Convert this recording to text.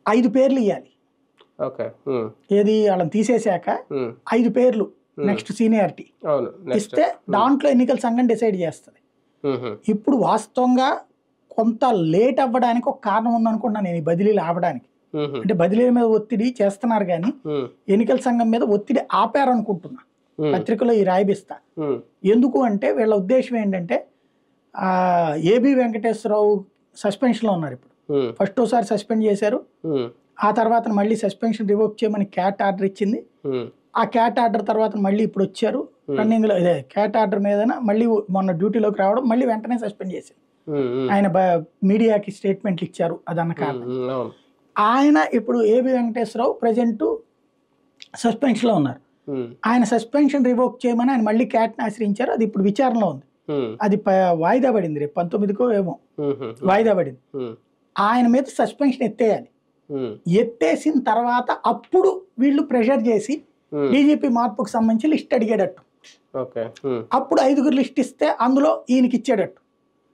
ఐదు పేర్లు ఇవ్వాలి ఓకే ఉమ్, ఏది వాళ్ళని తీసేశాక ఉమ్, ఐదు పేర్లు నెక్స్ట్ సీనియారిటీ అవును నెక్స్ట్ ఇస్తే దాంట్లో ఎన్నికల సంఘం డిసైడ్ చేస్తుంది ఇప్పుడు వాస్తవంగా కొంత లేట్ అవ్వడానికి ఒక కారణం ఉందనుకుంటున్నాను నేను ఈ బదిలీలు ఆపడానికి అంటే బదిలీల మీద ఒత్తిడి చేస్తున్నారు కానీ ఎన్నికల సంఘం మీద ఒత్తిడి ఆపారనుకుంటున్నా పత్రికలో ఈ రాయిపిస్తా ఎందుకు అంటే వీళ్ళ ఉద్దేశం ఏంటంటే ఆ, ఏబి వెంకటేశ్వరరావు సస్పెన్షన్లో ఉన్నారు ఇప్పుడు ఫస్ట్ ఒకసారి సస్పెండ్ చేశారు ఆ తర్వాత మళ్ళీ సస్పెన్షన్ రివోక్ చేయమని క్యాట్ ఆర్డర్ ఇచ్చింది ఆ క్యాట్ ఆర్డర్ తర్వాత మళ్ళీ ఇప్పుడు వచ్చారు రన్నింగ్ లో ఇదే క్యాట్ ఆర్డర్ మీద మళ్ళీ మొన్న డ్యూటీలోకి రావడం మళ్ళీ వెంటనే సస్పెండ్ చేశారు ఆయన బ- మీడియాకి స్టేట్మెంట్లు ఇచ్చారు అదన్న కారణం అవును ఆయన ఇప్పుడు ఏబి వెంకటేశ్వరరావు ప్రజెంట్ సస్పెన్షన్లో ఉన్నారు ఆయన సస్పెన్షన్ రివోక్ చేయమని ఆయన మళ్ళీ క్యాట్ని ఆశ్రయించారు అది ఇప్పుడు విచారణలో ఉంది అది ప- వాయిదా పడింది రేపు పంతొమ్మిదికో ఏమో వాయిదా పడింది ఆయన మీద సస్పెన్షన్ ఎత్తేయాలి ఎత్తేసిన తర్వాత అప్పుడు వీళ్ళు ప్రెషర్ చేసి డీజీపీ మార్పుకు సంబంధించి లిస్ట్ అడిగేటట్టు ఓకే అప్పుడు ఐదుగురు లిస్ట్ ఇస్తే అందులో ఈయనకి ఇచ్చేటట్టు